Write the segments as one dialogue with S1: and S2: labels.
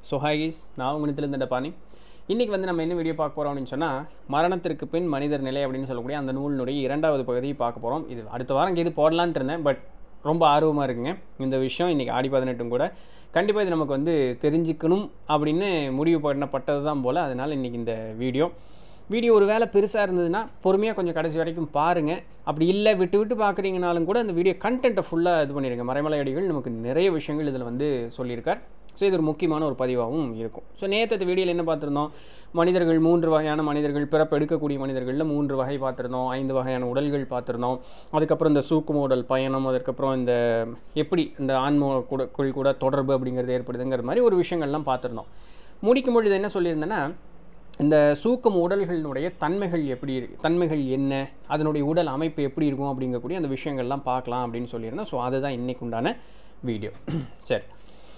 S1: so ஹாய்ஸ் நான் உங்களிடத்துலேருந்து இந்த பாணி இன்றைக்கி வந்து நம்ம என்ன வீடியோ பார்க்க போகிறோம் அப்படின்னு சொன்னால் மரணத்திற்கு பின் மனிதர் நிலை அப்படின்னு சொல்லக்கூடிய அந்த நூலினுடைய இரண்டாவது பகுதியை பார்க்க போகிறோம் இது அடுத்த வாரம் இது போடலான்ட்டு இருந்தேன் பட் ரொம்ப ஆர்வமாக இருக்குங்க இந்த விஷயம் இன்றைக்கி ஆடி பதினெட்டும் கூட கண்டிப்பாக இது நமக்கு வந்து தெரிஞ்சுக்கணும் அப்படின்னு முடிவு பண்ணப்பட்டது தான் போல் அதனால் இன்றைக்கி இந்த வீடியோ வீடியோ ஒரு வேளை பெருசாக இருந்ததுன்னா பொறுமையாக கொஞ்சம் கடைசி வரைக்கும் பாருங்கள் அப்படி இல்லை விட்டு விட்டு பார்க்குறீங்கனாலும் கூட அந்த வீடியோ கண்டென்ட்டை ஃபுல்லாக இது பண்ணிடுங்க மறைமலை அடிகள் நமக்கு நிறைய விஷயங்கள் இதில் வந்து சொல்லியிருக்கார் ஸோ இது ஒரு முக்கியமான ஒரு பதிவாகவும் இருக்கும் ஸோ நேற்று வீடியோவில் என்ன பார்த்துருந்தோம் மனிதர்கள் மூன்று வகையான மனிதர்கள் பிறப்பு எடுக்கக்கூடிய மனிதர்களில் மூன்று வகை பார்த்துருந்தோம் ஐந்து வகையான உடல்கள் பார்த்துருந்தோம் அதுக்கப்புறம் இந்த சூக்கும உடல் பயணம் அதுக்கப்புறம் இந்த எப்படி இந்த ஆன்ம கூட குள் கூட தொடர்பு அப்படிங்கிறது ஏற்படுதுங்கிற மாதிரி ஒரு விஷயங்கள்லாம் பார்த்துருந்தோம் முடிக்கும் பொழுது என்ன சொல்லியிருந்தேன்னா இந்த சூக்கம் உடல்களினுடைய தன்மைகள் எப்படி இருக்கு தன்மைகள் என்ன அதனுடைய உடல் அமைப்பு எப்படி இருக்கும் அப்படிங்கக்கூடிய அந்த விஷயங்கள்லாம் பார்க்கலாம் அப்படின்னு சொல்லியிருந்தேன் ஸோ அதுதான் இன்னைக்கு உண்டான வீடியோ சரி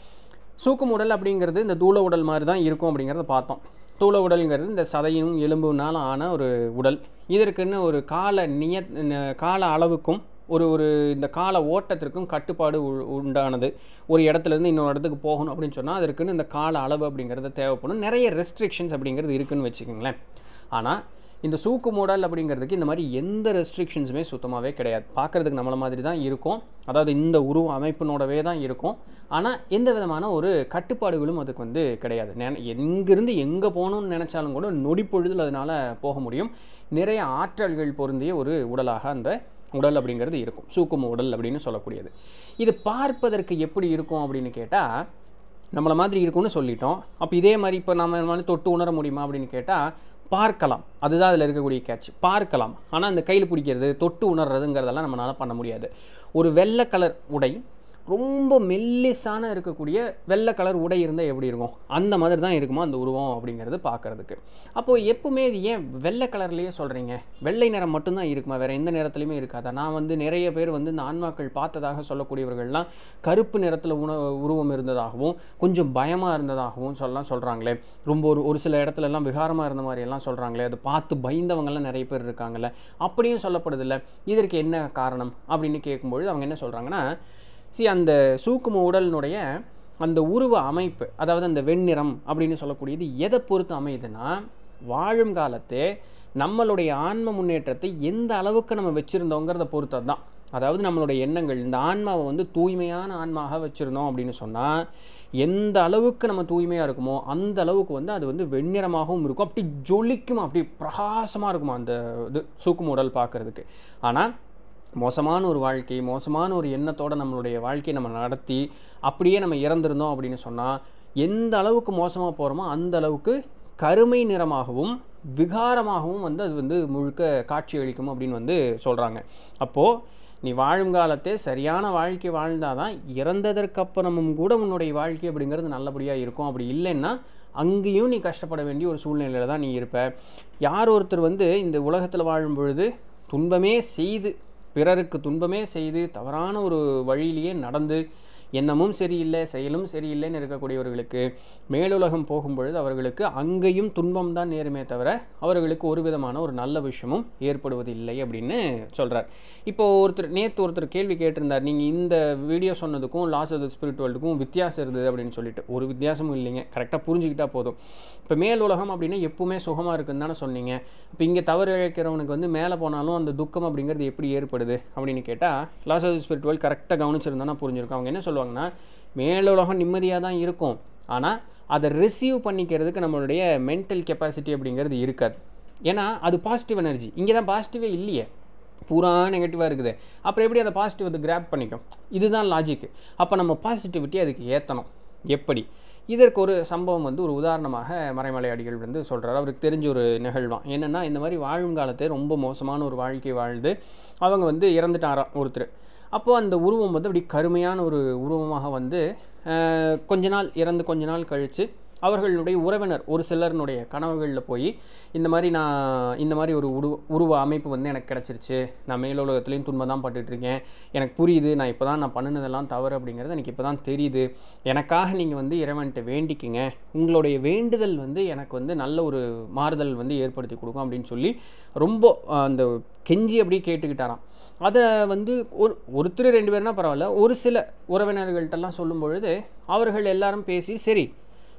S1: சூக்கம் உடல் அப்படிங்கிறது இந்த தூள உடல் மாதிரி தான் இருக்கும் அப்படிங்கிறத பார்த்தோம் தூள உடல்ங்கிறது இந்த சதையும் எலும்புனாலும் ஆன ஒரு உடல் இதற்குன்னு ஒரு கால நிய கால அளவுக்கும் ஒரு ஒரு இந்த கால ஓட்டத்திற்கும் கட்டுப்பாடு உ- உண்டானது ஒரு இடத்துலேருந்து இன்னொரு இடத்துக்கு போகணும் அப்படின்னு சொன்னால் அதற்குன்னு இந்த கால அளவு அப்படிங்கிறது தேவைப்படும் நிறைய ரெஸ்ட்ரிக்ஷன்ஸ் அப்படிங்கிறது இருக்குன்னு வச்சுக்கோங்களேன் ஆனால் இந்த சூக்கு மூடல் அப்படிங்கிறதுக்கு இந்த மாதிரி எந்த ரெஸ்ட்ரிக்ஷன்ஸுமே சுத்தமாகவே கிடையாது பார்க்குறதுக்கு நம்மள மாதிரி தான் இருக்கும் அதாவது இந்த உருவ அமைப்பினோடவே தான் இருக்கும் ஆனால் எந்த விதமான ஒரு கட்டுப்பாடுகளும் அதுக்கு வந்து கிடையாது நென எங்கிருந்து எங்கே போகணும்னு நினச்சாலும் கூட நொடி பொழுதில் அதனால் போக முடியும் நிறைய ஆற்றல்கள் பொருந்திய ஒரு உடலாக அந்த உடல் அப்படிங்கிறது இருக்கும் சூக்கும உடல் அப்படின்னு சொல்லக்கூடியது இது பார்ப்பதற்கு எப்படி இருக்கும் அப்படின்னு கேட்டால் நம்மளை மாதிரி இருக்கும்னு சொல்லிட்டோம் அப்போ இதே மாதிரி இப்போ நம்ம மாதிரி தொட்டு உணர முடியுமா அப்படின்னு கேட்டால் பார்க்கலாம் அதுதான் அதில் இருக்கக்கூடிய கேட்ச் பார்க்கலாம் ஆனால் அந்த கையில் பிடிக்கிறது தொட்டு உணர்றதுங்கிறதெல்லாம் நம்மளால் பண்ண முடியாது ஒரு வெள்ளை கலர் உடை ரொம்ப மெல்லிசான இருக்கக்கூடிய வெள்ளை கலர் உடை இருந்தால் எப்படி இருக்கும் அந்த மாதிரி தான் இருக்குமா அந்த உருவம் அப்படிங்கிறது பார்க்குறதுக்கு அப்போது எப்பவுமே இது ஏன் வெள்ளை கலர்லேயே சொல்கிறீங்க வெள்ளை நிறம் மட்டும்தான் இருக்குமா வேறு எந்த நிறத்துலையுமே இருக்காதா நான் வந்து நிறைய பேர் வந்து இந்த ஆன்மாக்கள் பார்த்ததாக சொல்லக்கூடியவர்கள்லாம் கருப்பு நிறத்தில் உண உருவம் இருந்ததாகவும் கொஞ்சம் பயமாக இருந்ததாகவும் சொல்லலாம் சொல்கிறாங்களே ரொம்ப ஒரு ஒரு சில இடத்துல எல்லாம் விகாரமாக இருந்த மாதிரி எல்லாம் சொல்கிறாங்களே அதை பார்த்து பயந்தவங்கலாம் நிறைய பேர் இருக்காங்கல்ல அப்படியும் சொல்லப்படுதில்ல இதற்கு என்ன காரணம் அப்படின்னு கேட்கும்பொழுது அவங்க என்ன சொல்கிறாங்கன்னா சி அந்த சூக்கும உடலினுடைய அந்த உருவ அமைப்பு அதாவது அந்த வெண்ணிறம் அப்படின்னு சொல்லக்கூடியது எதை பொறுத்து அமையுதுன்னா வாழும் காலத்தே நம்மளுடைய ஆன்ம முன்னேற்றத்தை எந்த அளவுக்கு நம்ம வச்சுருந்தோங்கிறத பொறுத்தது தான் அதாவது நம்மளுடைய எண்ணங்கள் இந்த ஆன்மாவை வந்து தூய்மையான ஆன்மாக வச்சுருந்தோம் அப்படின்னு சொன்னால் எந்த அளவுக்கு நம்ம தூய்மையாக இருக்குமோ அந்த அளவுக்கு வந்து அது வந்து வெண்ணிறமாகவும் இருக்கும் அப்படி ஜொலிக்கும் அப்படி பிரகாசமாக இருக்குமா அந்த இது சூக்கும உடல் பார்க்குறதுக்கு ஆனால் மோசமான ஒரு வாழ்க்கை மோசமான ஒரு எண்ணத்தோட நம்மளுடைய வாழ்க்கையை நம்ம நடத்தி அப்படியே நம்ம இறந்துருந்தோம் அப்படின்னு சொன்னால் எந்த அளவுக்கு மோசமாக போகிறோமோ அந்த அளவுக்கு கருமை நிறமாகவும் விகாரமாகவும் வந்து அது வந்து முழுக்க காட்சி அளிக்கும் அப்படின்னு வந்து சொல்கிறாங்க அப்போது நீ வாழும் காலத்தே சரியான வாழ்க்கை வாழ்ந்தாதான் இறந்ததற்கப்புறமும் கூட உன்னுடைய வாழ்க்கை அப்படிங்கிறது நல்லபடியாக இருக்கும் அப்படி இல்லைன்னா அங்கேயும் நீ கஷ்டப்பட வேண்டிய ஒரு சூழ்நிலையில் தான் நீ இருப்ப யார் ஒருத்தர் வந்து இந்த உலகத்தில் வாழும் பொழுது துன்பமே செய்து பிறருக்கு துன்பமே செய்து தவறான ஒரு வழியிலேயே நடந்து எண்ணமும் சரியில்லை செயலும் சரியில்லைன்னு இருக்கக்கூடியவர்களுக்கு மேலுலகம் போகும்பொழுது அவர்களுக்கு அங்கேயும் துன்பம் தான் நேருமே தவிர அவர்களுக்கு ஒரு விதமான ஒரு நல்ல விஷயமும் ஏற்படுவதில்லை அப்படின்னு சொல்கிறார் இப்போ ஒருத்தர் நேற்று ஒருத்தர் கேள்வி கேட்டிருந்தார் நீங்கள் இந்த வீடியோ சொன்னதுக்கும் லாஸ் ஆஃப் த ஸ்பிரிட் வேர்ல்டுக்கும் வித்தியாசம் இருந்தது அப்படின்னு சொல்லிட்டு ஒரு வித்தியாசமும் இல்லைங்க கரெக்டாக புரிஞ்சுக்கிட்டா போதும் இப்போ மேல் உலகம் அப்படின்னா எப்பவுமே சுகமாக இருக்குன்னு தானே சொன்னீங்க இப்போ இங்கே தவறு இழைக்கிறவனுக்கு வந்து மேலே போனாலும் அந்த துக்கம் அப்படிங்கிறது எப்படி ஏற்படுது அப்படின்னு கேட்டால் loss of the spirit world கரெக்டாக கவனிச்சிருந்தோன்னா புரிஞ்சிருக்கும் அவங்க என்ன சொல்லுவாங்கன்னா மேலுலகம் நிம்மதியாக தான் இருக்கும் ஆனால் அதை ரிசீவ் பண்ணிக்கிறதுக்கு நம்மளுடைய மென்டல் கெப்பாசிட்டி அப்படிங்கிறது இருக்காது ஏன்னா அது பாசிட்டிவ் எனர்ஜி இங்கே தான் பாசிட்டிவே இல்லையே பூரா நெகட்டிவாக இருக்குது அப்புறம் எப்படி அந்த பாசிட்டிவ் அது கிராப் பண்ணிக்கும் இதுதான் லாஜிக்கு அப்போ நம்ம பாசிட்டிவிட்டி அதுக்கு ஏற்றணும் எப்படி இதற்கு ஒரு சம்பவம் வந்து ஒரு உதாரணமாக மறைமலை அடிகள் வந்து சொல்கிறார் அவருக்கு தெரிஞ்ச ஒரு நிகழ்வான் என்னென்னா இந்த மாதிரி வாழும் காலத்தை ரொம்ப மோசமான ஒரு வாழ்க்கை வாழ்ந்து அவங்க வந்து இறந்துட்டாராம் ஒருத்தர் அப்போது அந்த உருவம் வந்து அப்படி கருமையான ஒரு உருவமாக வந்து அஹ், கொஞ்ச நாள் இறந்து கொஞ்ச நாள் கழித்து அவர்களுடைய உறவினர் ஒரு சிலருனுடைய கனவுகளில் போய் இந்த மாதிரி நான் இந்த மாதிரி ஒரு உரு உருவ அமைப்பு வந்து எனக்கு கிடச்சிருச்சு நான் மேலுலகத்துலேயும் துன்பம் தான் பட்டுட்ருக்கேன் எனக்கு புரியுது நான் இப்போ தான் நான் பண்ணினதெல்லாம் தவறு அப்படிங்கிறது எனக்கு இப்போ தான் தெரியுது எனக்காக நீங்கள் வந்து இறைவன்கிட்ட வேண்டிக்கிங்க உங்களுடைய வேண்டுதல் வந்து எனக்கு வந்து நல்ல ஒரு மாறுதல் வந்து ஏற்படுத்தி கொடுக்கும் அப்படின்னு சொல்லி ரொம்ப அஹ், அந்த கெஞ்சி அப்படியே கேட்டுக்கிட்டாராம் அதை வந்து ஒரு ஒருத்தர் ரெண்டு பேர்னா பரவாயில்ல ஒரு சில உறவினர்கள்ட்டெல்லாம் சொல்லும் பொழுது அவர்கள் எல்லாரும் பேசி சரி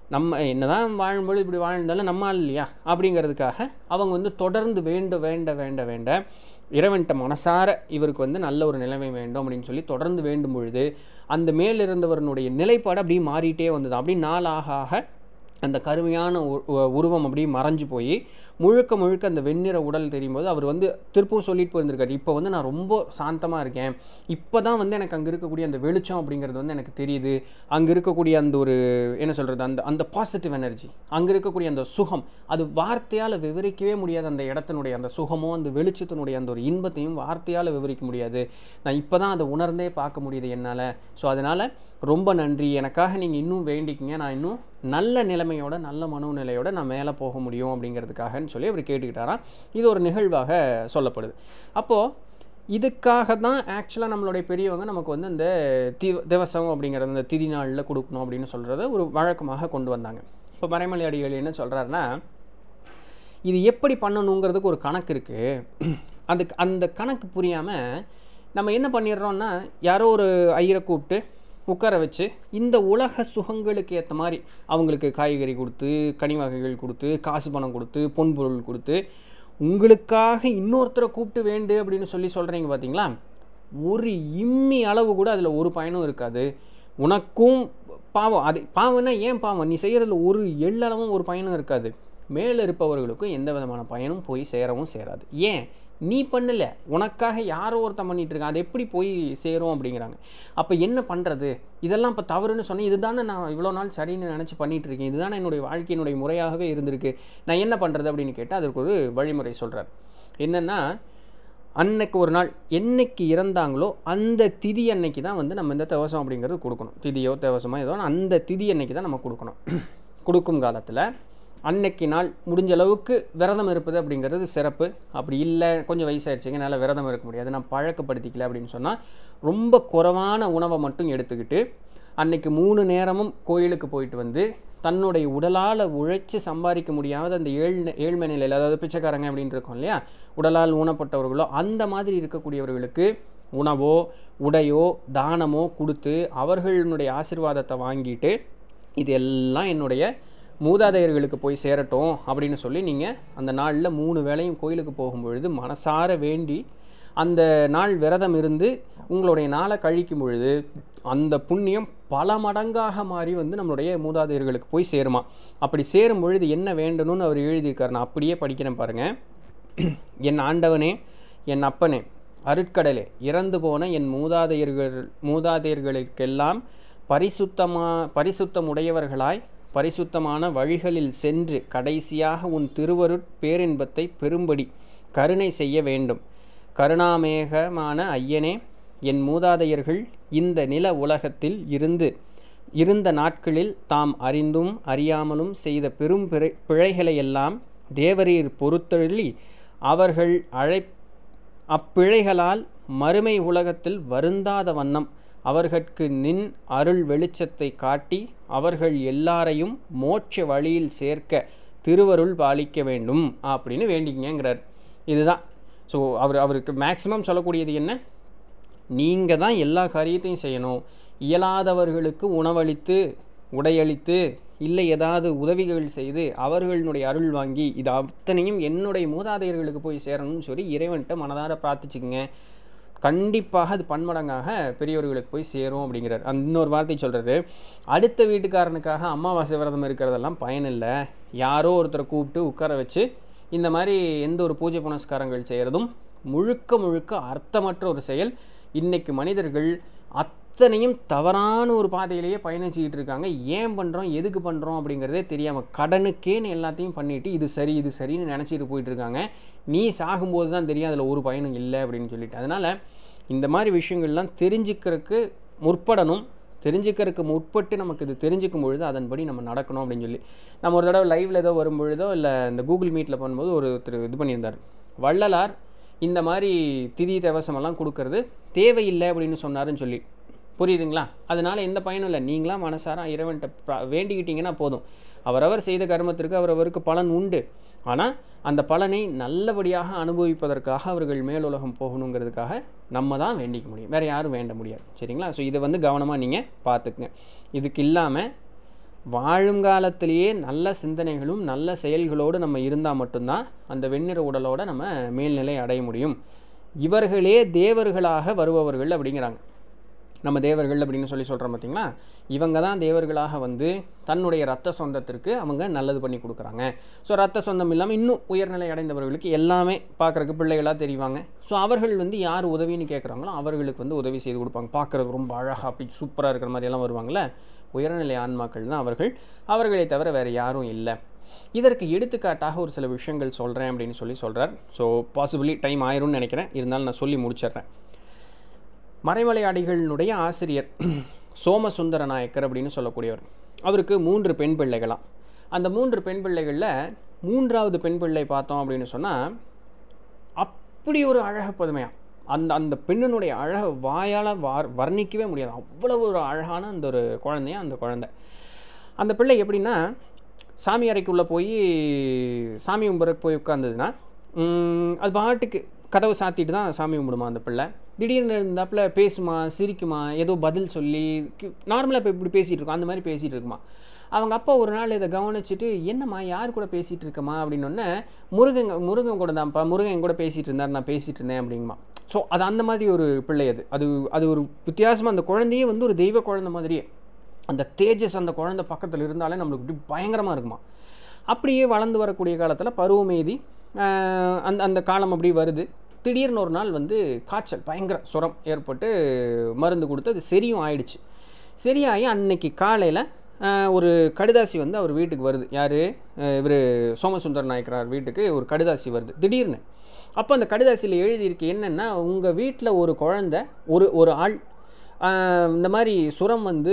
S1: நம்ம என்னதான் வாழும்போது இப்படி வாழ்ந்தாலும் நம்ம ஆள் இல்லையா அப்படிங்கிறதுக்காக அவங்க வந்து தொடர்ந்து வேண்ட வேண்ட வேண்ட வேண்ட இறைவன்ட்ட மனசார இவருக்கு வந்து நல்ல ஒரு நிலைமை வேண்டும் அப்படின்னு சொல்லி தொடர்ந்து வேண்டும் பொழுது அந்த மேல் இருந்தவரனுடைய நிலைப்பாடு அப்படியே மாறிட்டே வந்தது அப்படி நாள் ஆக ஆக அந்த கருமையான உ- உ- உருவம் அப்படியே மறைஞ்சு போய் முழுக்க முழுக்க அந்த வெண்ணிற உடல் தெரியும் போது அவர் வந்து திருப்பவும் சொல்லிட்டு போயிருந்திருக்காரு இப்போ வந்து நான் ரொம்ப சாந்தமாக இருக்கேன் இப்போ தான் வந்து எனக்கு அங்கே இருக்கக்கூடிய அந்த வெளிச்சம் அப்படிங்கிறது வந்து எனக்கு தெரியுது அங்கே இருக்கக்கூடிய அந்த ஒரு என்ன சொல்கிறது அந்த அந்த பாசிட்டிவ் எனர்ஜி அங்கே இருக்கக்கூடிய அந்த சுகம் அது வார்த்தையால் விவரிக்கவே முடியாத அந்த இடத்தினுடைய அந்த சுகமோ அந்த வெளிச்சத்தினுடைய அந்த ஒரு இன்பத்தையும் வார்த்தையால் விவரிக்க முடியாது நான் இப்போ தான் அதை உணர்ந்தே பார்க்க முடியுது என்னால் ஸோ அதனால் ரொம்ப நன்றி எனக்காக நீங்கள் இன்னும் வேண்டிக்கிங்க நான் இன்னும் நல்ல நிலைமையோட நல்ல மனோநிலையோட நான் மேலே போக முடியும் அப்படிங்கிறதுக்காகன்னு சொல்லி அவர் கேட்டுக்கிட்டாராம் இது ஒரு நிகழ்வாக சொல்லப்படுது அப்போது இதுக்காக தான் ஆக்சுவலாக நம்மளுடைய பெரியவங்க நமக்கு வந்து இந்த தி திவசம் அப்படிங்கிற அந்த திதி நாளில் கொடுக்கணும் அப்படின்னு சொல்கிறத ஒரு வழக்கமாக கொண்டு வந்தாங்க இப்போ மறைமலை அடிகள் என்ன சொல்கிறாருன்னா இது எப்படி பண்ணணுங்கிறதுக்கு ஒரு கணக்கு இருக்குது அதுக்கு அந்த கணக்கு புரியாமல் நம்ம என்ன பண்ணிடுறோம்னா யாரோ ஒரு ஐயரை கூப்பிட்டு உட்கார வச்சு இந்த உலக சுகங்களுக்கு ஏற்ற மாதிரி அவங்களுக்கு காய்கறி கொடுத்து கனி வகைகள் கொடுத்து காசு பணம் கொடுத்து பொன்பொருள் கொடுத்து உங்களுக்காக இன்னொருத்தரை கூப்பிட்டு வேண்டு அப்படின்னு சொல்லி சொல்கிறீங்க பார்த்தீங்களா ஒரு இம்மி அளவு கூட அதில் ஒரு பயனும் இருக்காது உனக்கும் பாவம் அது பாவம்னா ஏன் பாவம் நீ செய்கிறதுல ஒரு எள்ளளவும் ஒரு பயனும் இருக்காது மேலே இருப்பவர்களுக்கும் எந்த விதமான பயனும் போய் சேரவும் சேராது ஏன் நீ பண்ணல உனக்காக யாரோ ஒருத்தன் பண்ணிட்டு இருக்கான் அது எப்படி போய் சேரும் அப்படிங்கிறாங்க அப்போ என்ன பண்ணுறது இதெல்லாம் இப்போ தவறுன்னு சொன்னேன் இதுதானே நான் இவ்வளோ நாள் சரின்னு நினச்சி பண்ணிட்டு இருக்கேன் இதுதானே என்னுடைய வாழ்க்கையினுடைய முறையாகவே இருந்திருக்கு நான் என்ன பண்ணுறது அப்படின்னு கேட்டால் அதற்கு ஒரு வழிமுறை சொல்கிறார் என்னென்னா அன்னைக்கு ஒரு நாள் என்னைக்கு இறந்தாங்களோ அந்த திதி அன்னைக்கு தான் வந்து நம்ம இந்த தேவசம் அப்படிங்கிறது கொடுக்கணும் திதியோ தேவசமோ ஏதோ அந்த திதி அன்னைக்கு தான் நம்ம கொடுக்கணும் கொடுக்கும் காலத்தில் அன்னைக்கு நாள் முடிஞ்ச அளவுக்கு விரதம் இருப்பது அப்படிங்கிறது சிறப்பு அப்படி இல்லை கொஞ்சம் வயசாயிடுச்சுங்க என்னால் விரதம் இருக்க முடியாது நான் பழக்கப்படுத்திக்கல அப்படின்னு சொன்னால் ரொம்ப குறைவான உணவை மட்டும் எடுத்துக்கிட்டு அன்னைக்கு மூணு நேரமும் கோயிலுக்கு போயிட்டு வந்து தன்னுடைய உடலால் உழைச்சி சம்பாதிக்க முடியாத அந்த ஏழ் ஏழ்மை நிலையில் அதாவது பிச்சைக்காரங்க அப்படின்னு இருக்கோம் இல்லையா உடலால் ஊனப்பட்டவர்களோ அந்த மாதிரி இருக்கக்கூடியவர்களுக்கு உணவோ உடையோ தானமோ கொடுத்து அவர்களுடைய ஆசீர்வாதத்தை வாங்கிட்டு இது எல்லாம் என்னுடைய மூதாதையர்களுக்கு போய் சேரட்டும் அப்படின்னு சொல்லி நீங்கள் அந்த நாளில் மூணு வேளையும் கோயிலுக்கு போகும்பொழுது மனசார வேண்டி அந்த நாள் விரதம் இருந்து உங்களுடைய நாளை கழிக்கும் பொழுது அந்த புண்ணியம் பல மடங்காக மாறி வந்து நம்மளுடைய மூதாதையர்களுக்கு போய் சேருமா அப்படி சேரும் பொழுது என்ன வேண்டணும்னு அவர் எழுதியிருக்காரு நான் அப்படியே படிக்கிறேன் பாருங்கள் என் ஆண்டவனே என் அப்பனே அருட்கடலே இறந்து போன என் மூதாதையர்கள் மூதாதையர்களுக்கெல்லாம் பரிசுத்தமா பரிசுத்தமுடையவர்களாய் பரிசுத்தமான வழிகளில் சென்று கடைசியாக உன் திருவருட் பேரின்பத்தை பெரும்படி கருணை செய்ய வேண்டும் கருணாமேகமான ஐயனே என் மூதாதையர்கள் இந்த நில உலகத்தில் இருந்து இருந்த நாட்களில் தாம் அறிந்தும் அறியாமலும் செய்த பெரும் பிழை பிழைகளையெல்லாம் தேவரீர் பொறுத்தள்ளி அவர்கள் அழை அப்பிழைகளால் மறுமை உலகத்தில் வருந்தாத வண்ணம் அவர்கட்கு நின் அருள் வெளிச்சத்தை காட்டி அவர்கள் எல்லாரையும் மோட்ச வழியில் சேர்க்க திருவருள் பாலிக்க வேண்டும் அப்படின்னு வேண்டிங்கங்கிறார் இதுதான் ஸோ அவர் அவருக்கு மேக்ஸிமம் சொல்லக்கூடியது என்ன நீங்கள் தான் எல்லா காரியத்தையும் செய்யணும் இயலாதவர்களுக்கு உணவளித்து உடையளித்து இல்லை ஏதாவது உதவிகள் செய்து அவர்களுடைய அருள் வாங்கி இது அத்தனையும் என்னுடைய மூதாதையர்களுக்கு போய் சேரணும்னு சொல்லி இறைவன்கிட்ட மனதார பிரார்த்திச்சுக்குங்க கண்டிப்பாக அது பன்மடங்காக பெரியவர்களுக்கு போய் சேரும் அப்படிங்கிறார் அந்த இன்னொரு வார்த்தை சொல்கிறது அடுத்த வீட்டுக்காரனுக்காக அமாவாசை விரதம் இருக்கிறதெல்லாம் பயனில்லை யாரோ ஒருத்தரை கூப்பிட்டு உட்கார வச்சு இந்த மாதிரி எந்த ஒரு பூஜை புனஸ்காரங்கள் செய்கிறதும் முழுக்க முழுக்க அர்த்தமற்ற ஒரு செயல் இன்னைக்கு மனிதர்கள் அத்தனையும் தவறான ஒரு பாதையிலேயே பயணிச்சுக்கிட்டு இருக்காங்க ஏன் பண்ணுறோம் எதுக்கு பண்ணுறோம் அப்படிங்கிறதே தெரியாமல் கடனுக்கேன்னு எல்லாத்தையும் பண்ணிட்டு இது சரி இது சரின்னு நினச்சிட்டு போயிட்டு இருக்காங்க நீ சாகும்போது தான் தெரியும் அதில் ஒரு பயனும் இல்லை அப்படின்னு சொல்லிட்டு அதனால் இந்த மாதிரி விஷயங்கள்லாம் தெரிஞ்சுக்கிறதுக்கு முற்படணும் தெரிஞ்சுக்கிறதுக்கு முற்பட்டு நமக்கு இது தெரிஞ்சுக்கும் பொழுது அதன்படி நம்ம நடக்கணும் அப்படின்னு சொல்லி நம்ம ஒரு தடவை லைவில் ஏதோ வரும்பொழுதோ இல்லை இந்த கூகுள் மீட்டில் பண்ணும்போது ஒருத்தர் இது பண்ணியிருந்தார் வள்ளலார் இந்த மாதிரி திதி தேவசமெல்லாம் கொடுக்கறது தேவையில்லை அப்படின்னு சொன்னாருன்னு சொல்லி புரியுதுங்களா அதனால் எந்த பயனும் இல்லை நீங்களாம் மனசார இறைவன்கிட்ட ப்ரா- வேண்டிக்கிட்டீங்கன்னா போதும் அவரவர் செய்த கர்மத்திற்கு அவரவருக்கு பலன் உண்டு ஆனால் அந்த பலனை நல்லபடியாக அனுபவிப்பதற்காக அவர்கள் மேலுலகம் போகணுங்கிறதுக்காக நம்ம தான் வேண்டிக்க முடியும் வேறு யாரும் வேண்ட முடியாது சரிங்களா ஸோ இதை வந்து கவனமாக நீங்கள் பார்த்துக்குங்க இதுக்கு இல்லாமல் வாழும் காலத்திலேயே நல்ல சிந்தனைகளும் நல்ல செயல்களோடு நம்ம இருந்தால் மட்டும்தான் அந்த வெண்ணிற உடலோட நம்ம மேல்நிலை அடைய முடியும் இவர்களே தேவர்களாக வருபவர்கள் அப்படிங்கிறாங்க நம்ம தேவர்கள் அப்படின்னு சொல்லி சொல்கிறோம் பார்த்தீங்களா இவங்க தான் தேவர்களாக வந்து தன்னுடைய ரத்த சொந்தத்திற்கு அவங்க நல்லது பண்ணி கொடுக்குறாங்க ஸோ ரத்த சொந்தம் இல்லாமல் இன்னும் உயர்நிலை அடைந்தவர்களுக்கு எல்லாமே பார்க்குறக்கு பிள்ளைகளாக தெரிவாங்க ஸோ அவர்கள் வந்து யார் உதவின்னு கேட்குறாங்களோ அவர்களுக்கு வந்து உதவி செய்து கொடுப்பாங்க பார்க்குறது ரொம்ப அழகாக அப்படி சூப்பராக இருக்கிற மாதிரி எல்லாம் வருவாங்கள்ல உயர்நிலை ஆன்மாக்கள் தான் அவர்கள் அவர்களை தவிர வேறு யாரும் இல்லை இதற்கு எடுத்துக்காட்டாக ஒரு சில விஷயங்கள் சொல்கிறேன் அப்படின்னு சொல்லி சொல்கிறார் ஸோ பாசிபிளி டைம் ஆயிரும்னு நினைக்கிறேன் இருந்தாலும் நான் சொல்லி முடிச்சிடுறேன் மறைமலை அடிகளினுடைய ஆசிரியர் சோமசுந்தர நாயக்கர் அப்படின்னு சொல்லக்கூடியவர் அவருக்கு மூன்று பெண் பிள்ளைகளாம் அந்த மூன்று பெண் பிள்ளைகளில் மூன்றாவது பெண் பிள்ளை பார்த்தோம் அப்படின்னு சொன்னால் அப்படி ஒரு அழகு பதுமையாக அந்த அந்த பெண்ணினுடைய அழகை வாயால் வார் வர்ணிக்கவே முடியாது அவ்வளவு ஒரு அழகான அந்த ஒரு குழந்தைய அந்த குழந்தை அந்த பிள்ளை எப்படின்னா சாமி அறைக்குள்ளே போய் சாமி கும்பிட்றக்கு போய் உட்காந்ததுன்னா அது பாட்டுக்கு கதவை சாத்திட்டு தான் சாமி கும்பிடுமா அந்த பிள்ளை திடீர்னு இருந்தாப்புல பேசுமா சிரிக்குமா ஏதோ பதில் சொல்லி நார்மலாக இப்போ இப்படி பேசிகிட்டு இருக்கோம் அந்த மாதிரி பேசிகிட்டு இருக்குமா அவங்க அப்பா ஒரு நாள் இதை கவனிச்சுட்டு என்னம்மா யார் கூட பேசிகிட்டு இருக்கம்மா அப்படின்னொன்னே முருகன் முருகன் கூட தான்ப்பா முருகன் கூட பேசிகிட்டு இருந்தார் நான் பேசிகிட்டு இருந்தேன் அப்படிங்கம்மா ஸோ அது அந்த மாதிரி ஒரு பிள்ளை அது அது அது ஒரு வித்தியாசமாக அந்த குழந்தையே வந்து ஒரு தெய்வ குழந்தை மாதிரியே அந்த தேஜஸ் அந்த குழந்தை பக்கத்தில் இருந்தாலே நம்மளுக்கு இப்படி பயங்கரமாக இருக்குமா அப்படியே வளர்ந்து வரக்கூடிய காலத்தில் பருவமேதி அந்த அந்த காலம் அப்படி வருது திடீர்னு ஒரு நாள் வந்து காய்ச்சல் பயங்கர சுரம் ஏற்பட்டு மருந்து கொடுத்து அது சரியும் ஆயிடுச்சு சரியாகி அன்னைக்கு காலையில் ஒரு கடுதாசி வந்து அவர் வீட்டுக்கு வருது யார் இவர் சோமசுந்தர் நாயக்கரார் வீட்டுக்கு ஒரு கடுதாசி வருது திடீர்னு அப்போ அந்த கடுதாசியில் எழுதியிருக்கு என்னென்னா உங்கள் வீட்டில் ஒரு குழந்த ஒரு ஒரு ஆள் இந்த மாதிரி சுரம் வந்து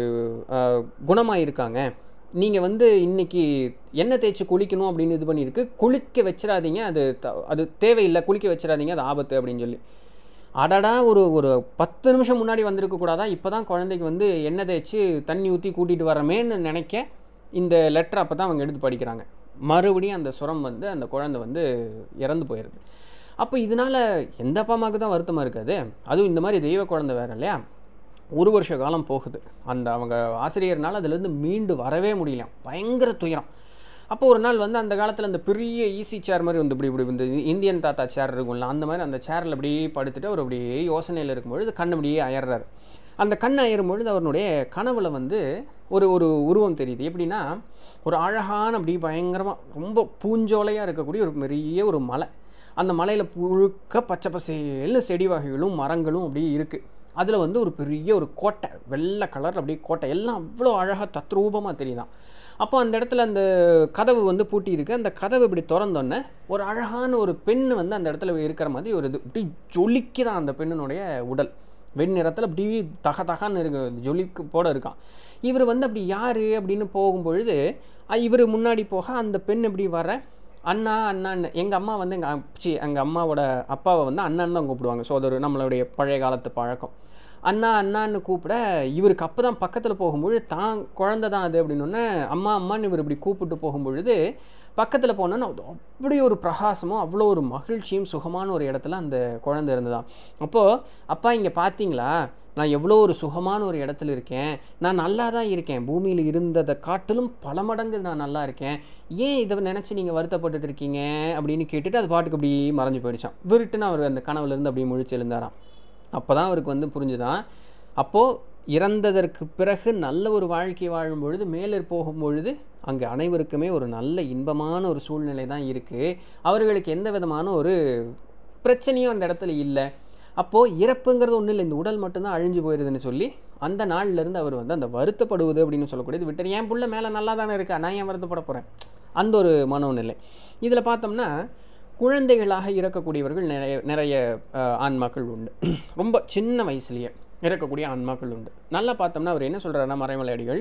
S1: குணமாக இருக்காங்க நீங்கள் வந்து இன்றைக்கி எண்ணெய் தேய்ச்சி குளிக்கணும் அப்படின்னு இது பண்ணியிருக்கு குளிக்க வச்சிடாதீங்க அது அது தேவையில்லை குளிக்க வச்சிடாதீங்க அது ஆபத்து அப்படின்னு சொல்லி அடடா ஒரு ஒரு பத்து நிமிஷம் முன்னாடி வந்திருக்க கூடாதா இப்போ தான் குழந்தைக்கு வந்து எண்ணெய் தேய்ச்சி தண்ணி ஊற்றி கூட்டிகிட்டு வரமேன்னு நினைக்க இந்த லெட்டர் அப்போ தான் அவங்க எடுத்து படிக்கிறாங்க மறுபடியும் அந்த சுரம் வந்து அந்த குழந்தை வந்து இறந்து போயிருக்கு அப்போ இதனால் எந்த அப்பா அம்மாவுக்கு தான் வருத்தமாக இருக்காது அதுவும் இந்த மாதிரி தெய்வ குழந்தை வேறு இல்லையா ஒரு வருஷ காலம் போகுது அந்த அவங்க ஆசிரியர்னால அதுலேருந்து மீண்டு வரவே முடியல பயங்கர துயரம் அப்போ ஒரு நாள் வந்து அந்த காலத்தில் அந்த பெரிய ஈஸி சேர் மாதிரி வந்து இப்படி இப்படி வந்து இந்தியன் தாத்தா சேர் இருக்கும்ல அந்த மாதிரி அந்த சேரில் அப்படியே படுத்துட்டு அவர் அப்படியே யோசனையில் இருக்கும்பொழுது கண் அப்படியே அயறாரு அந்த கண் அயறும் பொழுது அவருடைய கனவுல வந்து ஒரு ஒரு உருவம் தெரியுது எப்படின்னா ஒரு அழகான அப்படி பயங்கரமாக ரொம்ப பூஞ்சோலையாக இருக்கக்கூடிய ஒரு பெரிய ஒரு மலை அந்த மலையில் புழுக்க பச்சை பசேல்னு செடி வகைகளும் மரங்களும் அப்படியே இருக்குது அதில் வந்து ஒரு பெரிய ஒரு கோட்டை வெள்ளை கலர் அப்படியே கோட்டை எல்லாம் அவ்வளோ அழகாக தத்ரூபமாக தெரியுதான் அப்போ அந்த இடத்துல அந்த கதவு வந்து பூட்டி இருக்கு அந்த கதவு இப்படி திறந்தோன்னே ஒரு அழகான ஒரு பெண் வந்து அந்த இடத்துல இருக்கிற மாதிரி ஒரு இது இப்படி ஜொலிக்குதான் அந்த பெண்ணினுடைய உடல் வெண்ணிறத்தில் அப்படி தக தகான்னு இருக்கு ஜொலிக்கு போட இருக்கான் இவர் வந்து அப்படி யார் அப்படின்னு போகும்பொழுது இவர் முன்னாடி போக அந்த பெண் இப்படி வர அண்ணா அண்ணான்னு எங்கள் அம்மா வந்து எங்கள் சி எங்கள் அம்மாவோட அப்பாவை வந்து அண்ணன் தான் கூப்பிடுவாங்க ஸோ அது ஒரு நம்மளுடைய பழைய காலத்து பழக்கம் அண்ணா அண்ணான்னு கூப்பிட இவருக்கு அப்போ தான் பக்கத்தில் போகும்பொழுது தான் குழந்த தான் அது அப்படின்னொன்னே அம்மா அம்மான்னு இவர் இப்படி கூப்பிட்டு போகும்பொழுது பக்கத்தில் போனோன்னு அப்படி ஒரு பிரகாசமும் அவ்வளோ ஒரு மகிழ்ச்சியும் சுகமான ஒரு இடத்துல அந்த குழந்தை இருந்ததான் அப்போது அப்பா இங்கே பார்த்தீங்களா நான் எவ்வளோ ஒரு சுகமான ஒரு இடத்துல இருக்கேன் நான் நல்லா தான் இருக்கேன் பூமியில் இருந்ததை காட்டிலும் பல மடங்கு நான் நல்லா இருக்கேன் ஏன் இதை நினச்சி நீங்கள் வருத்தப்பட்டுட்டு இருக்கீங்க அப்படின்னு கேட்டுட்டு அது பாட்டுக்கு அப்படி மறைஞ்சு போயிடுச்சான் விருட்டுன்னு அவர் அந்த கனவுலேருந்து அப்படியே முழிச்சு எழுந்தாராம் அப்போ தான் அவருக்கு வந்து புரிஞ்சுதான் அப்போது இறந்ததற்கு பிறகு நல்ல ஒரு வாழ்க்கை வாழும் பொழுது மேலே போகும்பொழுது அங்கே அனைவருக்குமே ஒரு நல்ல இன்பமான ஒரு சூழ்நிலை தான் இருக்குது அவர்களுக்கு எந்த விதமான ஒரு பிரச்சனையும் அந்த இடத்துல இல்லை அப்போது இறப்புங்கிறது ஒன்றும் இல்லை இந்த உடல் மட்டும்தான் அழிஞ்சு போயிடுதுன்னு சொல்லி அந்த நாள்லேருந்து அவர் வந்து அந்த வருத்தப்படுவது அப்படின்னு சொல்லக்கூடியது விட்டு என் புள்ள மேலே நல்லா தானே இருக்கா நான் ஏன் வருத்தப்பட போகிறேன் அந்த ஒரு மனோநிலை இதில் பார்த்தோம்னா குழந்தைகளாக இறக்கக்கூடியவர்கள் நிறைய நிறைய ஆன்மாக்கள் உண்டு ரொம்ப சின்ன வயசுலேயே இறக்கக்கூடிய ஆன்மாக்கள் உண்டு நல்லா பார்த்தோம்னா அவர் என்ன சொல்கிறாருன்னா மறைமலையடிகள்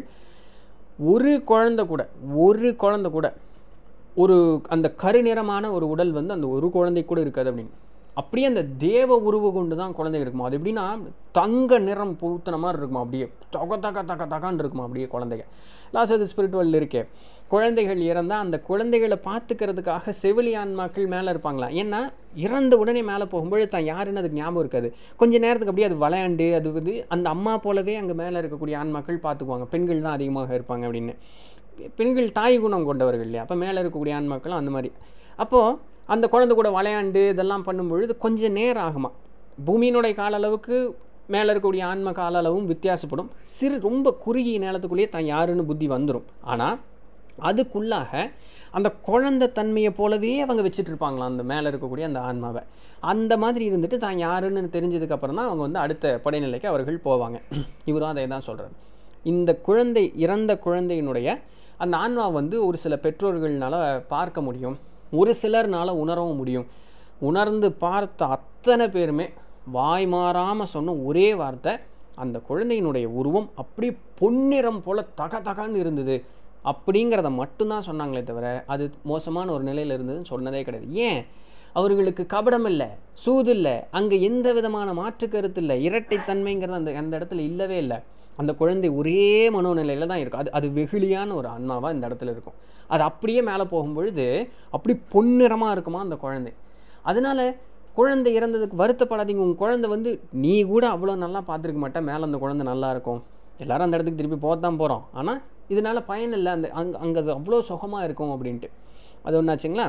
S1: ஒரு குழந்தை கூட ஒரு குழந்தை கூட ஒரு அந்த கருநிறமான ஒரு உடல் வந்து அந்த ஒரு குழந்தை கூட இருக்காது அப்படின்னு அப்படியே அந்த தேவ உருவு கொண்டு தான் குழந்தைங்க இருக்குமா அது எப்படின்னா தங்க நிறம் பூத்தின மாதிரி இருக்குமா அப்படியே தக தக தக தகான்னு இருக்குமா அப்படியே குழந்தைங்க லாஸ்ட் அது ஸ்பிரிச்சுவல் இருக்கே குழந்தைகள் இறந்தால் அந்த குழந்தைகளை பார்த்துக்கிறதுக்காக செவிலி ஆன்மாக்கள் மேலே இருப்பாங்களாம் ஏன்னா இறந்த உடனே மேலே போகும்போது தான் யாருன்னு அதுக்கு ஞாபகம் இருக்காது கொஞ்ச நேரத்துக்கு அப்படியே அது விளையாண்டு அது வந்து அந்த அம்மா போலவே அங்கே மேலே இருக்கக்கூடிய ஆன்மாக்கள் பார்த்துக்குவாங்க பெண்கள் தான் அதிகமாக இருப்பாங்க அப்படின்னு பெண்கள் தாய் குணம் கொண்டவர்கள் இல்லையா அப்போ மேலே இருக்கக்கூடிய ஆன்மாக்களும் அந்த மாதிரி அப்போது அந்த குழந்தை கூட விளையாண்டு இதெல்லாம் பண்ணும்பொழுது கொஞ்சம் நேரம் ஆகுமா பூமியினுடைய கால அளவுக்கு மேலே இருக்கக்கூடிய ஆன்ம கால அளவும் வித்தியாசப்படும் சிறு ரொம்ப குறுகிய நேரத்துக்குள்ளேயே தான் யாருன்னு புத்தி வந்துடும் ஆனால் அதுக்குள்ளாக அந்த குழந்தை தன்மையை போலவே அவங்க வச்சுட்டு இருப்பாங்களாம் அந்த மேலே இருக்கக்கூடிய அந்த ஆன்மாவை அந்த மாதிரி இருந்துட்டு தான் யாருன்னு தெரிஞ்சதுக்கப்புறம் தான் அவங்க வந்து அடுத்த படைநிலைக்கு அவர்கள் போவாங்க இவரும் அதை தான் சொல்கிறார் இந்த குழந்தை இறந்த குழந்தையினுடைய அந்த ஆன்மா வந்து ஒரு சில பெற்றோர்கள்னால பார்க்க முடியும் ஒரு சிலர்னால உணரவும் முடியும் உணர்ந்து பார்த்த அத்தனை பேருமே வாய் மாறாமல் சொன்ன ஒரே வார்த்தை அந்த குழந்தையினுடைய உருவம் அப்படியே பொன்னிறம் போல் தக தகன்னு இருந்தது அப்படிங்கிறத மட்டும்தான் சொன்னாங்களே தவிர அது மோசமான ஒரு நிலையில் இருந்ததுன்னு சொன்னதே கிடையாது ஏன் அவர்களுக்கு கபடம் இல்லை சூது இல்லை அங்கே எந்த விதமான மாற்று கருத்து இல்லை இரட்டைத்தன்மைங்கிறது அந்த அந்த இடத்துல இல்லவே இல்லை அந்த குழந்தை ஒரே மனோநிலையில் தான் இருக்கும் அது அது வெகுளியான ஒரு அன்மாவாக இந்த இடத்துல இருக்கும் அது அப்படியே மேலே போகும்பொழுது அப்படி பொன்னிறமாக இருக்குமா அந்த குழந்தை அதனால் குழந்தை இறந்ததுக்கு வருத்தப்படாதீங்க உங்கள் குழந்தை வந்து நீ கூட அவ்வளோ நல்லா பார்த்துருக்க மாட்டேன் மேலே அந்த குழந்தை நல்லா இருக்கும் எல்லாரும் அந்த இடத்துக்கு திருப்பி போக தான் போகிறோம் ஆனால் இதனால் பயன் இல்லை அந்த அங்கே அங்கே அது அவ்வளோ சுகமாக இருக்கும் அப்படின்ட்டு அது ஒன்றாச்சுங்களா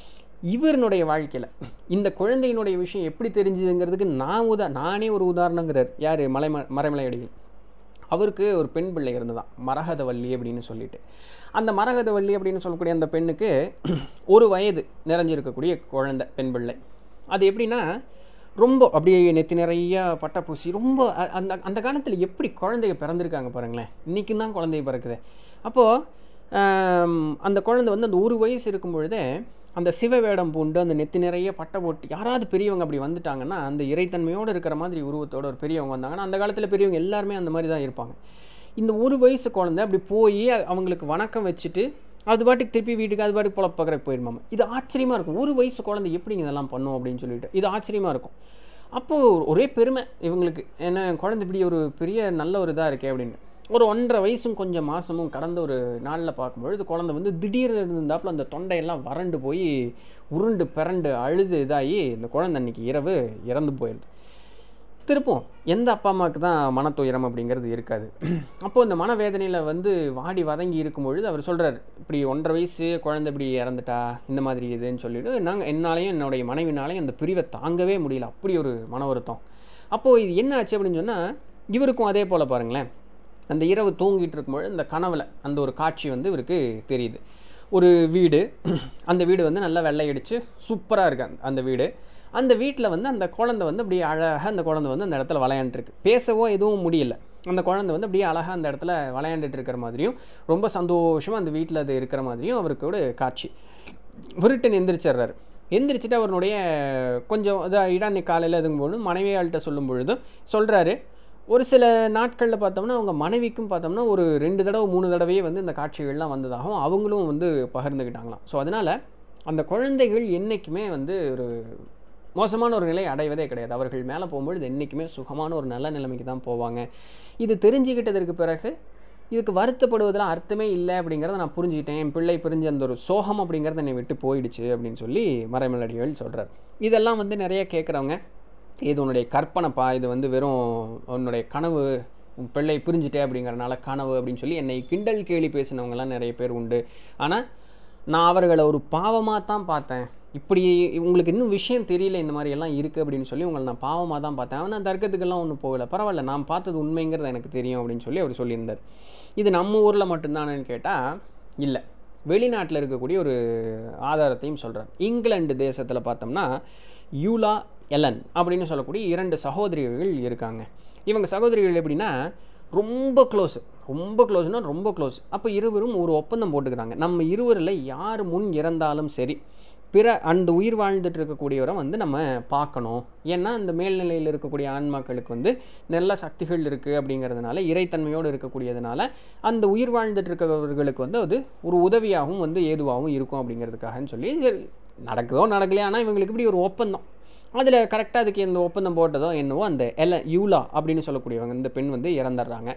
S1: இவருடைய வாழ்க்கையில் இந்த குழந்தையினுடைய விஷயம் எப்படி தெரிஞ்சுதுங்கிறதுக்கு நான் உதா நானே ஒரு உதாரணங்கிறார் யார் மலை மறைமலை அடிகள் அவருக்கு ஒரு பெண் பிள்ளை இருந்ததான் மரகதவல்லி அப்படின்னு சொல்லிட்டு அந்த மரகதவல்லி அப்படின்னு சொல்லக்கூடிய அந்த பெண்ணுக்கு ஒரு வயது நிறைஞ்சிருக்கக்கூடிய குழந்தை பெண் பிள்ளை அது எப்படின்னா ரொம்ப அப்படியே நெத்தி நிறைய பட்டப்பூசி ரொம்ப அந்த அந்த காலத்தில் எப்படி குழந்தைய பிறந்திருக்காங்க பாருங்களேன் இன்றைக்கும் தான் குழந்தைய பிறக்குது அப்போது அந்த குழந்தை வந்து அந்த ஒரு வயசு இருக்கும் பொழுதே அந்த சிவ வேடம் பூண்டு அந்த நெத்தி நிறைய பட்டை போட்டு யாராவது பெரியவங்க அப்படி வந்துட்டாங்கன்னா அந்த இறைத்தன்மையோடு இருக்கிற மாதிரி உருவத்தோட ஒரு பெரியவங்க வந்தாங்கன்னா அந்த காலத்தில் பெரியவங்க எல்லாருமே அந்த மாதிரி தான் இருப்பாங்க இந்த ஒரு வயசு குழந்தை அப்படி போய் அவங்களுக்கு வணக்கம் வச்சுட்டு அது பாட்டுக்கு திருப்பி வீட்டுக்கு அது பாட்டுக்கு பொழப்பு பார்க்குறக்கு போயிருமாமா இது ஆச்சரியமாக இருக்கும் ஒரு வயசு குழந்தை எப்படிங்க இதெல்லாம் பண்ணும் அப்படின்னு சொல்லிட்டு இது ஆச்சரியமாக இருக்கும் அப்போது ஒரே பெருமை இவங்களுக்கு ஏன்னா குழந்தை இப்படி ஒரு பெரிய நல்ல ஒரு இதாக இருக்கே அப்படின்னு ஒரு ஒன்றரை வயசும் கொஞ்சம் மாதமும் கடந்த ஒரு நாளில் பார்க்கும்பொழுது குழந்தை வந்து திடீர்னு இருந்தாப்புல அந்த தொண்டையெல்லாம் வறண்டு போய் உருண்டு பிறண்டு அழுது இதாகி இந்த குழந்தை அன்றைக்கி இரவு இறந்து போயிடுது திருப்பம் எந்த அப்பா அம்மாவுக்கு தான் மனத்துயரம் அப்படிங்கிறது இருக்காது அப்போது இந்த மனவேதனையில் வந்து வாடி வதங்கி இருக்கும் பொழுது அவர் சொல்கிறார் இப்படி ஒன்றரை வயசு குழந்தை இப்படி இறந்துட்டா இந்த மாதிரி இதுன்னு சொல்லிட்டு நாங்கள் என்னாலையும் என்னுடைய மனைவினாலையும் அந்த பிரிவை தாங்கவே முடியல அப்படி ஒரு மன வருத்தம் அப்போது இது என்ன ஆச்சு அப்படின்னு சொன்னால் இவருக்கும் அதே போல் பாருங்களேன் அந்த இரவு தூங்கிட்டு இருக்கும்பொழுது அந்த கனவில் அந்த ஒரு காட்சி வந்து இவருக்கு தெரியுது ஒரு வீடு அந்த வீடு வந்து நல்லா வெள்ளையடிச்சு சூப்பராக இருக்கு அந்த வீடு அந்த வீட்டில் வந்து அந்த குழந்தை வந்து அப்படியே அழகாக அந்த குழந்தை வந்து அந்த இடத்துல விளையாண்டுருக்கு பேசவோ எதுவும் முடியல அந்த குழந்தை வந்து அப்படியே அழகாக அந்த இடத்துல விளையாண்டுட்டு இருக்கிற மாதிரியும் ரொம்ப சந்தோஷமாக அந்த வீட்டில் அது இருக்கிற மாதிரியும் அவருக்கு ஒரு காட்சி விருட்டன் எந்திரிச்சிடுறாரு எந்திரிச்சிட்டு அவருடைய கொஞ்சம் இதாக இடானி காலையில் இதுங்கும்போது மனைவியாள்கிட்ட சொல்லும் பொழுது சொல்கிறாரு ஒரு சில நாட்களில் பார்த்தோம்னா அவங்க மனைவிக்கும் பார்த்தோம்னா ஒரு ரெண்டு தடவை மூணு தடவையே வந்து இந்த காட்சிகள்லாம் வந்ததாகவும் அவங்களும் வந்து பகிர்ந்துக்கிட்டாங்களாம் ஸோ அதனால் அந்த குழந்தைகள் என்றைக்குமே வந்து ஒரு மோசமான ஒரு நிலை அடைவதே கிடையாது அவர்கள் மேலே போகும்பொழுது என்றைக்குமே சுகமான ஒரு நல்ல நிலைமைக்கு தான் போவாங்க இது தெரிஞ்சுக்கிட்டதற்கு பிறகு இதுக்கு வருத்தப்படுவதில் அர்த்தமே இல்லை அப்படிங்கிறத நான் புரிஞ்சுக்கிட்டேன் என் பிள்ளை பிரிஞ்ச அந்த ஒரு சோகம் அப்படிங்கிறத என்னை விட்டு போயிடுச்சு அப்படின்னு சொல்லி மறைமலடிகள் சொல்கிறார் இதெல்லாம் வந்து நிறைய கேட்குறவங்க இது உன்னுடைய கற்பனைப்பா இது வந்து வெறும் உன்னுடைய கனவு உன் பிள்ளை புரிஞ்சுட்டே அப்படிங்கிறனால கனவு அப்படின்னு சொல்லி என்னை கிண்டல் கேலி பேசினவங்கலாம் நிறைய பேர் உண்டு ஆனால் நான் அவர்களை ஒரு பாவமாக தான் பார்த்தேன் இப்படி உங்களுக்கு இன்னும் விஷயம் தெரியல இந்த மாதிரி எல்லாம் இருக்குது அப்படின்னு சொல்லி உங்களை நான் பாவமாக தான் பார்த்தேன் ஆனால் தர்க்கத்துக்கெல்லாம் ஒன்றும் போகல பரவாயில்ல நான் பார்த்தது உண்மைங்கிறது எனக்கு தெரியும் அப்படின்னு சொல்லி அவர் சொல்லியிருந்தார் இது நம்ம ஊரில் மட்டும்தானு கேட்டால் இல்லை வெளிநாட்டில் இருக்கக்கூடிய ஒரு ஆதாரத்தையும் சொல்கிறார் இங்கிலாந்து தேசத்தில் பார்த்தோம்னா யூலா எலன் அப்படின்னு சொல்லக்கூடிய இரண்டு சகோதரிகள் இருக்காங்க இவங்க சகோதரிகள் எப்படின்னா ரொம்ப க்ளோஸு ரொம்ப க்ளோஸ்னால் ரொம்ப க்ளோஸ் அப்போ இருவரும் ஒரு ஒப்பந்தம் போட்டுக்கிறாங்க நம்ம இருவரில் யார் முன் இறந்தாலும் சரி பிற அந்த உயிர் வாழ்ந்துட்டு இருக்கக்கூடியவரை வந்து நம்ம பார்க்கணும் ஏன்னா அந்த மேல்நிலையில் இருக்கக்கூடிய ஆன்மாக்களுக்கு வந்து நல்ல சக்திகள் இருக்குது அப்படிங்கிறதுனால இறைத்தன்மையோடு இருக்கக்கூடியதுனால அந்த உயிர் வாழ்ந்துட்டு இருக்கிறவர்களுக்கு வந்து அது ஒரு உதவியாகவும் வந்து ஏதுவாகவும் இருக்கும் அப்படிங்கிறதுக்காகன்னு சொல்லி நடக்குதோ நடக்கலையா ஆனால் இவங்களுக்கு இப்படி ஒரு ஒப்பந்தம் அதில் கரெக்டாக அதுக்கு இந்த ஒப்பந்தம் போட்டதோ என்னவோ அந்த எல யூலா அப்படின்னு சொல்லக்கூடியவங்க இந்த பெண் வந்து இறந்துடுறாங்க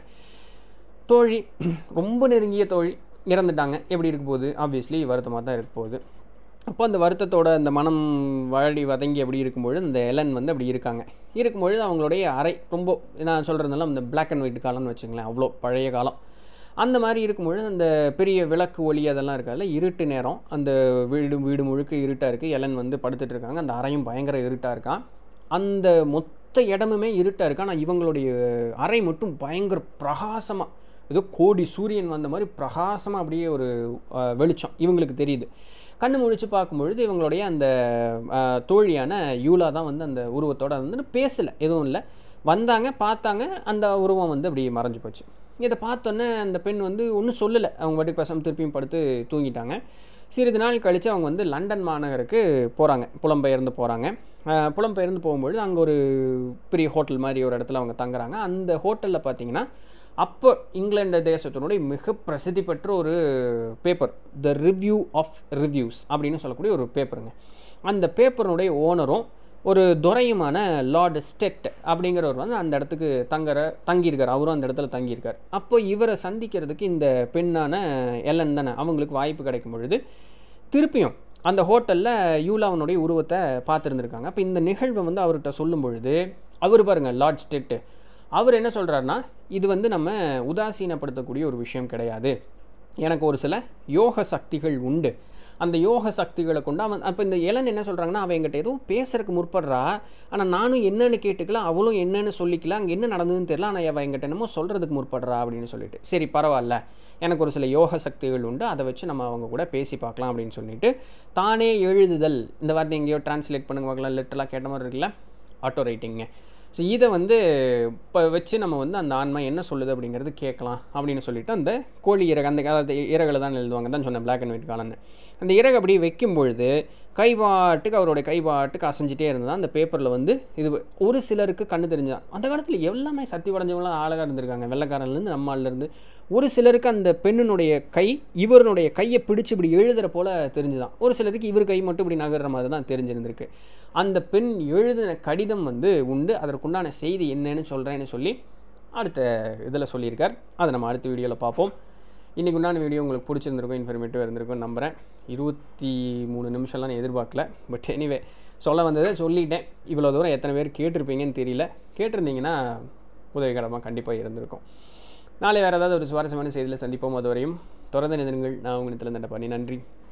S1: தோழி ரொம்ப நெருங்கிய தோழி இறந்துட்டாங்க எப்படி இருக்க போகுது ஆப்வியஸ்லி வருத்தமாக தான் இருக்க போகுது அப்போ அந்த வருத்தத்தோட அந்த மனம் வாடி வதங்கி அப்படி இருக்கும்பொழுது அந்த எலன் வந்து அப்படி இருக்காங்க இருக்கும்பொழுது அவங்களுடைய அறை ரொம்ப நான் சொல்கிறதுனால அந்த பிளாக் அண்ட் ஒயிட் காலம்னு வச்சுங்களேன் அவ்வளோ பழைய காலம் அந்த மாதிரி இருக்கும்பொழுது அந்த பெரிய விளக்கு ஒளி அதெல்லாம் இருக்காதுல்ல இருட்டு நேரம் அந்த வீடு வீடு முழுக்க இருட்டாக இருக்குது எலன் வந்து படுத்துட்டு இருக்காங்க அந்த அறையும் பயங்கர இருட்டாக இருக்கான் அந்த மொத்த இடமுமே இருட்டாக இருக்கு ஆனால் இவங்களுடைய அறை மட்டும் பயங்கர பிரகாசமாக ஏதோ கோடி சூரியன் வந்த மாதிரி பிரகாசமாக அப்படியே ஒரு அஹ், வெளிச்சம் இவங்களுக்கு தெரியுது கண்ணு முழிச்சு பார்க்கும்பொழுது இவங்களுடைய அந்த அஹ், தோழியான யூலா தான் வந்து அந்த உருவத்தோட வந்து பேசலை எதுவும் இல்லை வந்தாங்க பார்த்தாங்க அந்த உருவம் வந்து அப்படி மறைஞ்சு போச்சு இதை பார்த்தோன்னே அந்த பெண் வந்து ஒன்றும் சொல்லலை அவங்க பாட்டுக்கு பேசாமல் திருப்பியும் படுத்து தூங்கிட்டாங்க சிறிது நாள் கழித்து அவங்க வந்து லண்டன் மாநகருக்கு போகிறாங்க புலம்பெயர்ந்து போகிறாங்க புலம்பெயர்ந்து போகும்பொழுது அங்கே ஒரு பெரிய ஹோட்டல் மாதிரி ஒரு இடத்துல அவங்க தங்குறாங்க அந்த ஹோட்டலில் பார்த்தீங்கன்னா அப்போ இங்கிலாந்து தேசத்தினுடைய மிக பிரசித்தி பெற்ற ஒரு paper the review of reviews அப்படின்னு சொல்லக்கூடிய ஒரு பேப்பருங்க அந்த பேப்பருடைய ஓனரும் ஒரு துரையுமான லார்ட் ஸ்டெட் அப்படிங்கிறவர் வந்து அந்த இடத்துக்கு தங்குற தங்கியிருக்கார் அவரும் அந்த இடத்துல தங்கியிருக்கார் அப்போ இவரை சந்திக்கிறதுக்கு இந்த பெண்ணான எலன் தானே அவங்களுக்கு வாய்ப்பு கிடைக்கும் பொழுது திருப்பியும் அந்த ஹோட்டலில் யூலாவனுடைய உருவத்தை பார்த்துருந்துருக்காங்க அப்போ இந்த நிகழ்வை வந்து அவர்கிட்ட சொல்லும் பொழுது அவர் பாருங்க லார்ட் ஸ்டெட்டு அவர் என்ன சொல்கிறாருன்னா இது வந்து நம்ம உதாசீனப்படுத்தக்கூடிய ஒரு விஷயம் கிடையாது எனக்கு ஒரு சில யோக சக்திகள் உண்டு அந்த யோக சக்திகளை கொண்டு அவன் அப்போ இந்த இளன் என்ன சொல்கிறாங்கன்னா அவன் என்கிட்ட ஏதோ பேசுறதுக்கு முற்படுறா ஆனால் நானும் என்னன்னு கேட்டுக்கலாம் அவளும் என்னன்னு சொல்லிக்கலாம் அங்கே என்ன நடந்ததுன்னு தெரியல ஆனால் அவன் என்கிட்ட என்னமோ சொல்கிறதுக்கு முற்படுறா அப்படின்னு சொல்லிட்டு சரி பரவாயில்ல எனக்கு ஒரு சில யோக சக்திகள் உண்டு அதை வச்சு நம்ம அவங்க கூட பேசி பார்க்கலாம் அப்படின்னு சொல்லிட்டு தானே எழுதுதல் இந்த வார்த்தை எங்கேயோ டிரான்ஸ்லேட் பண்ணுங்க பார்க்கலாம் லெட்டர்லாம் கேட்ட மாதிரி இருக்குல்ல ஆட்டோ ரைட்டிங்க ஸோ இதை வந்து இப்போ வச்சு நம்ம வந்து அந்த ஆன்மா என்ன சொல்லுது அப்படிங்கிறது கேட்கலாம் அப்படின்னு சொல்லிட்டு அந்த கோழி இறகு அந்த அதாவது இறகுல தான் எழுதுவாங்க தான் சொன்னேன் பிளாக் அண்ட் ஒயிட் காலன்னு அந்த இறகு அப்படி வைக்கும் பொழுது கைபாட்டுக்கு அவருடைய கைபாட்டுக்கு அசைஞ்சிட்டே இருந்தது அந்த பேப்பரில் வந்து இது ஒரு சிலருக்கு கண்ணு தெரிஞ்சான் அந்த காலத்தில் எல்லாமே சக்தி படைஞ்சவங்களாம் ஆளாக இருந்திருக்காங்க வெள்ளைக்காரன்லேருந்து நம்மாலேருந்து ஒரு சிலருக்கு அந்த பெண்ணினுடைய கை இவருடைய கையை பிடிச்சு இப்படி எழுதுகிற போல தெரிஞ்சுதான் ஒரு சிலருக்கு இவர் கை மட்டும் இப்படி நகர்ற மாதிரி தான் தெரிஞ்சிருந்திருக்கு அந்த பெண் எழுதின கடிதம் வந்து உண்டு அதற்குண்டான செய்தி என்னன்னு சொல்கிறேன்னு சொல்லி அடுத்த இதில் சொல்லியிருக்கார் அதை நம்ம அடுத்த வீடியோவில் பார்ப்போம் இன்றைக்கு உண்டான வீடியோ உங்களுக்கு பிடிச்சிருந்திருக்கும் இன்ஃபர்மேட்டிவாக இருந்திருக்கும் நம்புகிறேன் இருபத்தி மூணு நிமிஷம்லாம் நான் எதிர்பார்க்கல பட் எனிவே சொல்ல வந்ததை சொல்லிட்டேன் இவ்வளோ தூரம் எத்தனை பேர் கேட்டிருப்பீங்கன்னு தெரியல கேட்டிருந்தீங்கன்னா உதவிகரமாக கண்டிப்பாக இருந்திருக்கும் நாளை வேறு ஏதாவது ஒரு சுவாரஸ்யமான செய்தியில் சந்திப்போம் அதுவரையும் தொடர்ந்து நிதனங்கள் நான் உங்களுக்கு பண்ணி நன்றி